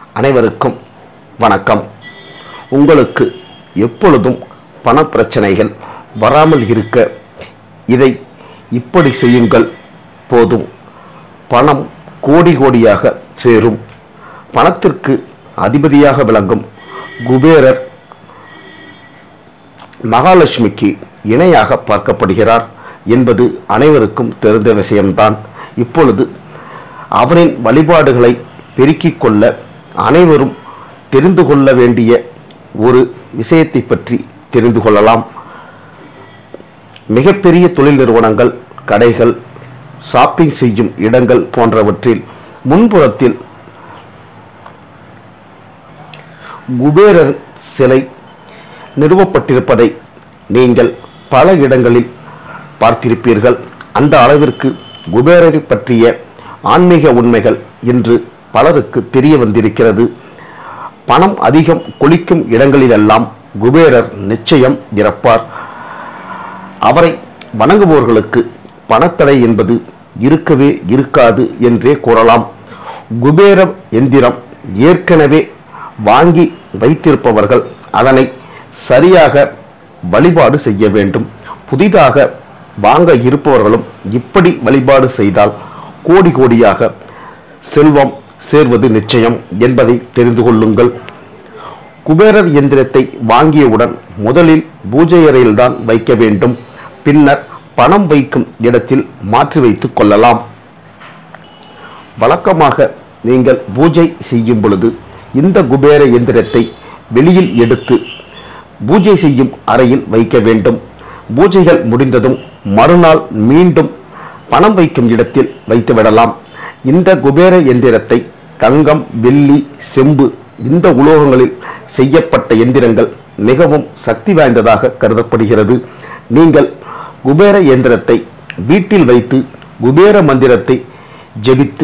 அனைவருக்கும் வணக்கம் உங்களுக்கு எப்பொழுதும் பணப்பிரச்சனைகள் வராமல் இருக்க இதை இப்படி செய்யுங்கள் போதும் பணம் கோடி கோடியாக சேரும் பணத்திற்கு அதிபதியாக விளங்கும் குபேரர் மகாலட்சுமிக்கு இணையாக பார்க்கப்படுகிறார் என்பது அனைவருக்கும் தெரிந்த விஷயம்தான் இப்பொழுது அவரின் வழிபாடுகளை பெருக்கிக் கொள்ள அனைவரும் தெரிந்து கொள்ள வேண்டிய ஒரு விஷயத்தை பற்றி தெரிந்து கொள்ளலாம் மிகப்பெரிய தொழில் நிறுவனங்கள் கடைகள் ஷாப்பிங் செய்யும் இடங்கள் போன்றவற்றில் முன்புறத்தில் குபேரர் சிலை நிறுவப்பட்டிருப்பதை நீங்கள் பல இடங்களில் பார்த்திருப்பீர்கள் அந்த அளவிற்கு குபேரரை பற்றிய ஆன்மீக உண்மைகள் இன்று பலருக்கு தெரிய வந்திருக்கிறது பணம் அதிகம் கொளிக்கும் இடங்களிலெல்லாம் குபேரர் நிச்சயம் இறப்பார் அவரை வணங்குபவர்களுக்கு பணத்தடை என்பது இருக்கவே இருக்காது என்றே கூறலாம் குபேர எந்திரம் ஏற்கனவே வாங்கி வைத்திருப்பவர்கள் அதனை சரியாக வழிபாடு செய்ய வேண்டும் புதிதாக வாங்க இருப்பவர்களும் இப்படி வழிபாடு செய்தால் கோடி கோடியாக செல்வம் சேர்வது நிச்சயம் என்பதை தெரிந்து கொள்ளுங்கள் குபேரர் எந்திரத்தை வாங்கியவுடன் முதலில் பூஜை அறையில்தான் வைக்க வேண்டும் பின்னர் பணம் வைக்கும் இடத்தில் மாற்றி வைத்துக் கொள்ளலாம் வழக்கமாக நீங்கள் பூஜை செய்யும் பொழுது இந்த குபேர எந்திரத்தை வெளியில் எடுத்து பூஜை செய்யும் அறையில் வைக்க வேண்டும் பூஜைகள் முடிந்ததும் மறுநாள் மீண்டும் பணம் வைக்கும் இடத்தில் வைத்து விடலாம் இந்த குபேர எந்திரத்தை தங்கம் வெள்ளி செம்பு இந்த உலோகங்களில் செய்யப்பட்ட எந்திரங்கள் மிகவும் சக்தி வாய்ந்ததாக கருதப்படுகிறது நீங்கள் குபேர எந்திரத்தை வீட்டில் வைத்து குபேர மந்திரத்தை ஜெபித்து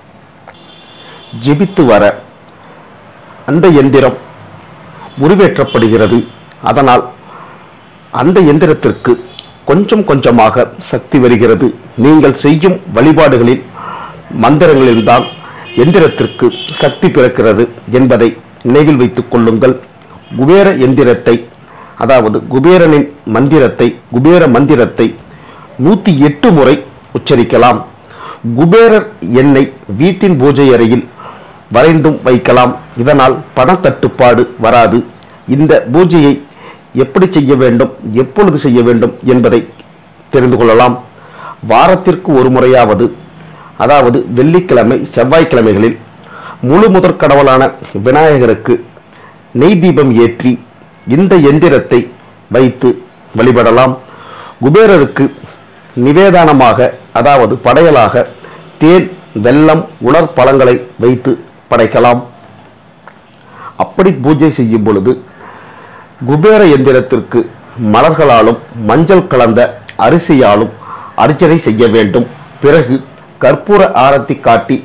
ஜெபித்து வர அந்த எந்திரம் உருவேற்றப்படுகிறது அதனால் அந்த எந்திரத்திற்கு கொஞ்சம் கொஞ்சமாக சக்தி வருகிறது நீங்கள் செய்யும் வழிபாடுகளில் மந்திரங்களில்தான் எந்திரத்திற்கு சக்தி பிறக்கிறது என்பதை நினைவில் வைத்துக் கொள்ளுங்கள் குபேர எந்திரத்தை அதாவது குபேரனின் மந்திரத்தை குபேர மந்திரத்தை நூத்தி எட்டு முறை உச்சரிக்கலாம் குபேரர் எண்ணெய் வீட்டின் பூஜை அறையில் வரைந்தும் வைக்கலாம் இதனால் பணத்தட்டுப்பாடு வராது இந்த பூஜையை எப்படி செய்ய வேண்டும் எப்பொழுது செய்ய வேண்டும் என்பதை தெரிந்து கொள்ளலாம் வாரத்திற்கு ஒரு முறையாவது அதாவது வெள்ளிக்கிழமை செவ்வாய்க்கிழமைகளில் முழு முதற் கடவுளான விநாயகருக்கு நெய் தீபம் ஏற்றி இந்த எந்திரத்தை வைத்து வழிபடலாம் குபேரருக்கு நிவேதானமாக அதாவது படையலாக தேன் வெல்லம் உலர் பழங்களை வைத்து படைக்கலாம் அப்படி பூஜை செய்யும் பொழுது குபேர எந்திரத்திற்கு மலர்களாலும் மஞ்சள் கலந்த அரிசியாலும் அர்ச்சனை செய்ய வேண்டும் பிறகு கற்பூர ஆரத்தி காட்டி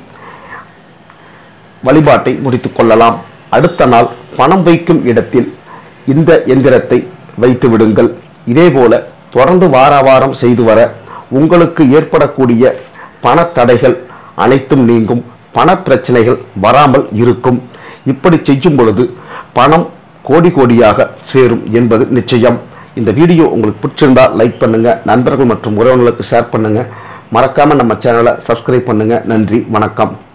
வழிபாட்டை முடித்துக் கொள்ளலாம் அடுத்த நாள் பணம் வைக்கும் இடத்தில் இந்த எந்திரத்தை வைத்து விடுங்கள் இதேபோல தொடர்ந்து வார வாரம் செய்து வர உங்களுக்கு ஏற்படக்கூடிய பணத்தடைகள் அனைத்தும் நீங்கும் பண பிரச்சனைகள் வராமல் இருக்கும் இப்படி செய்யும் பொழுது பணம் கோடி கோடியாக சேரும் என்பது நிச்சயம் இந்த வீடியோ உங்களுக்கு பிடிச்சிருந்தா லைக் பண்ணுங்க நண்பர்கள் மற்றும் உறவினர்களுக்கு ஷேர் பண்ணுங்க மறக்காம நம்ம சேனலை சப்ஸ்கிரைப் பண்ணுங்க நன்றி வணக்கம்